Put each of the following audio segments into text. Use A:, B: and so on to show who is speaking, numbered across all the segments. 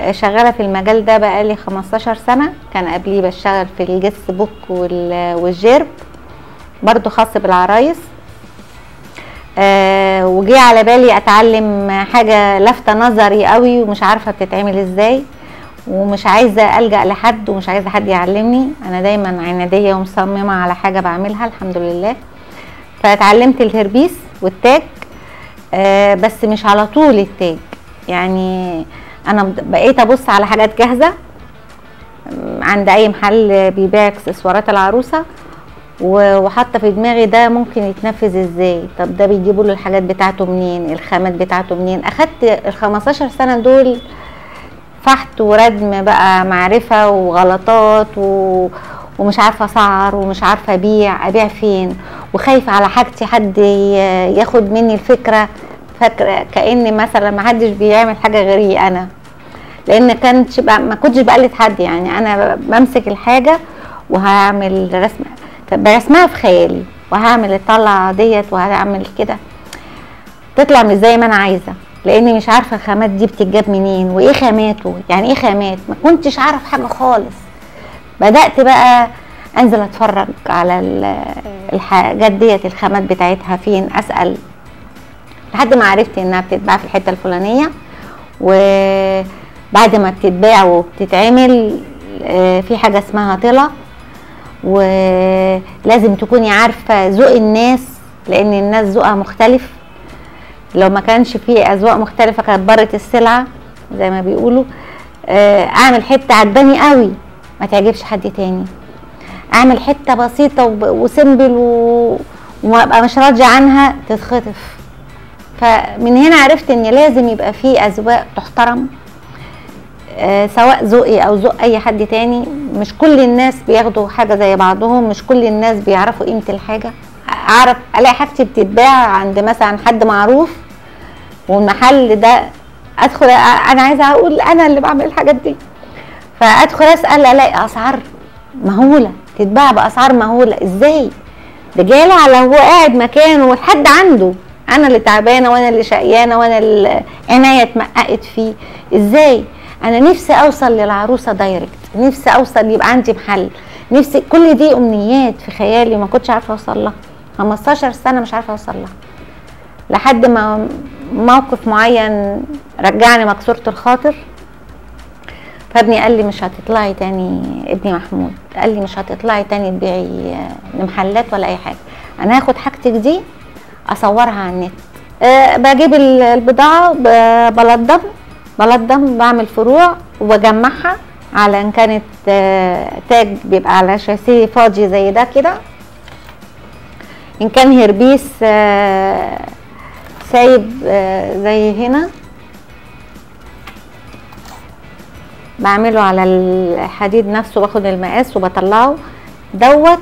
A: شغاله في المجال ده بقالي 15 سنه كان قبليه بشتغل في الجس بوك وال- والجيرب برضو خاص بالعرايس آه وجي على بالي اتعلم حاجه لافته نظري قوي ومش عارفه بتتعمل ازاي ومش عايزه الجا لحد ومش عايزه حد يعلمني انا دايما عناديه ومصممه على حاجه بعملها الحمد لله فاتعلمت الهربيس والتاج آه بس مش على طول التاج يعني انا بقيت ابص على حاجات جاهزه عند اي محل بيبيع اكسسوارات العروسه و- وحاطه في دماغي ده ممكن يتنفذ ازاي طب ده بيجيبوا له الحاجات بتاعته منين الخامات بتاعته منين اخدت ال 15 سنه دول فحت وردم بقى معرفه وغلطات و... ومش عارفه اسعر ومش عارفه ابيع ابيع فين وخايفه على حاجتي حد ي- ياخد مني الفكره فاكره كان مثلا ما حدش بيعمل حاجه غيري انا لان كانت بقى ما كنتش بقلد حد يعني انا بمسك الحاجه وهعمل رسمه برسمها في خيالي وهعمل الطلعه ديت وهعمل كده تطلع مش زي ما انا عايزه لاني مش عارفه الخامات دي بتتجاب منين وايه خاماته يعني ايه خامات ما كنتش اعرف حاجه خالص بدات بقى انزل اتفرج على ال- الحاجات ديت الخامات بتاعتها فين اسال لحد ما عرفت انها بتتباع في الحته الفلانيه وبعد ما بتتباع وبتتعمل آه، في حاجه اسمها طلة ولازم تكوني عارفه ذوق الناس لان الناس ذوقها مختلف لو ما كانش فيه اذواق مختلفه كانت برت السلعه زي ما بيقولوا آه، اعمل حته عجباني قوي ما تعجبش حد تاني اعمل حته بسيطه وب- وسيمبل و... وما ابقى مش راضيه عنها تتخطف فمن هنا عرفت ان لازم يبقى فيه اذواق تحترم آه، سواء ذوقي او ذوق اي حد تاني مش كل الناس بياخدوا حاجه زي بعضهم مش كل الناس بيعرفوا قيمه الحاجه اعرف الاقي حاجتي بتتباع عند مثلا حد معروف والمحل ده ادخل أ- انا عايزه اقول انا اللي بعمل الحاجات دي فادخل اسال الاقي اسعار مهوله تتباع باسعار مهوله ازاي ده جالي على هو قاعد مكانه والحد عنده انا اللي تعبانه وانا اللي شقيانه وانا اللي عناية اتمققت فيه ازاي انا نفسي اوصل للعروسه دايركت نفسي اوصل يبقى عندي محل نفسي كل دي امنيات في خيالي ما كنتش عارفه اوصل لها 15 سنه مش عارفه اوصل لها لحد ما موقف معين رجعني مكسوره الخاطر فابني قال لي مش هتطلعي تاني ابني محمود قال لي مش هتطلعي تاني تبيعي آه، لمحلات ولا اي حاجه انا هاخد حاجتك دي اصورها على النت أه بجيب ال- البضاعه ب- بلضم بلضم بعمل فروع وبجمعها على ان كانت آه، تاج بيبقى على شاسيه فاضي زي ده كده ان كان هربيس آه، سايب آه، زي هنا بعمله على الحديد نفسه باخد المقاس وبطلعه دوت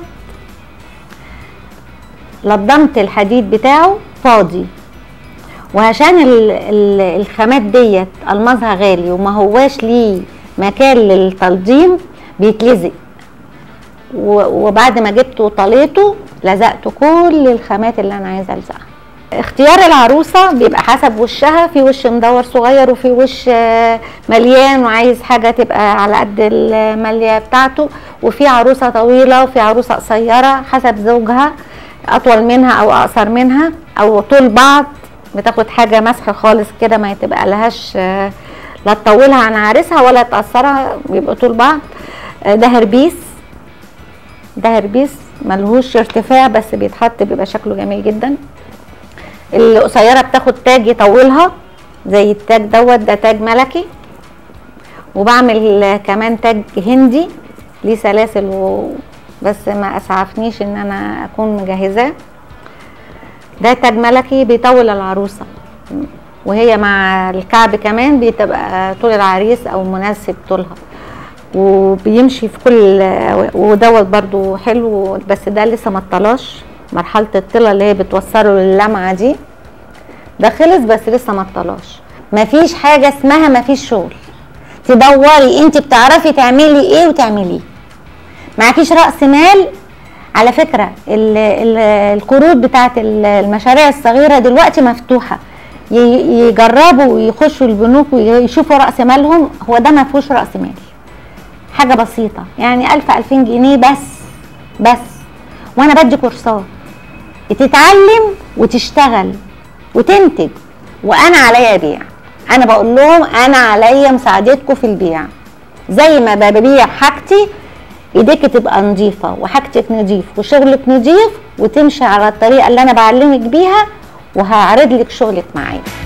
A: لضمت الحديد بتاعه فاضي وعشان ال- ال- الخامات ديت المظها غالي وما هواش ليه مكان للتلضيم بيتلزق و- وبعد ما جبته وطليته لزقت كل الخامات اللي انا عايزه الزقها اختيار العروسه بيبقى حسب وشها في وش مدور صغير وفي وش آه، مليان وعايز حاجه تبقى على قد الماليه بتاعته وفي عروسه طويله وفي عروسه قصيره حسب زوجها اطول منها او اقصر منها او طول بعض بتاخد حاجه مسح خالص كده ما تبقى لهاش آه، لا تطولها عن عريسها ولا تقصرها بيبقوا طول بعض آه، ده هربيس ده هربيس ملهوش ارتفاع بس بيتحط بيبقى شكله جميل جدا القصيره بتاخد تاج يطولها زي التاج دوت ده تاج ملكي وبعمل كمان تاج هندي ليه سلاسل و... بس ما اسعفنيش ان انا اكون مجهزاه ده تاج ملكي بيطول العروسه وهي مع الكعب كمان بتبقى طول العريس او مناسب طولها وبيمشي في كل ودوت برضو حلو بس ده لسه ما اتطلاش مرحله الطله اللي هي بتوصله لللمعه دي ده خلص بس لسه ما اتطلاش مفيش حاجه اسمها مفيش شغل تدوري انت بتعرفي تعملي ايه وتعمليه معكيش راس مال على فكره ال ال القروض بتاعت ال- المشاريع الصغيره دلوقتي مفتوحه ي- يجربوا ويخشوا البنوك ويشوفوا راس مالهم هو ده ما فيهوش راس مال حاجه بسيطه يعني 1000 2000 جنيه بس بس وانا بدي كورسات تتعلم وتشتغل وتنتج وانا عليا بيع انا بقول لهم انا عليا مساعدتكم في البيع زي ما ببيع حاجتي ايديك تبقى نظيفه وحاجتك نظيف وشغلك نظيف وتمشي على الطريقه اللي انا بعلمك بيها وهعرض لك شغلك معايا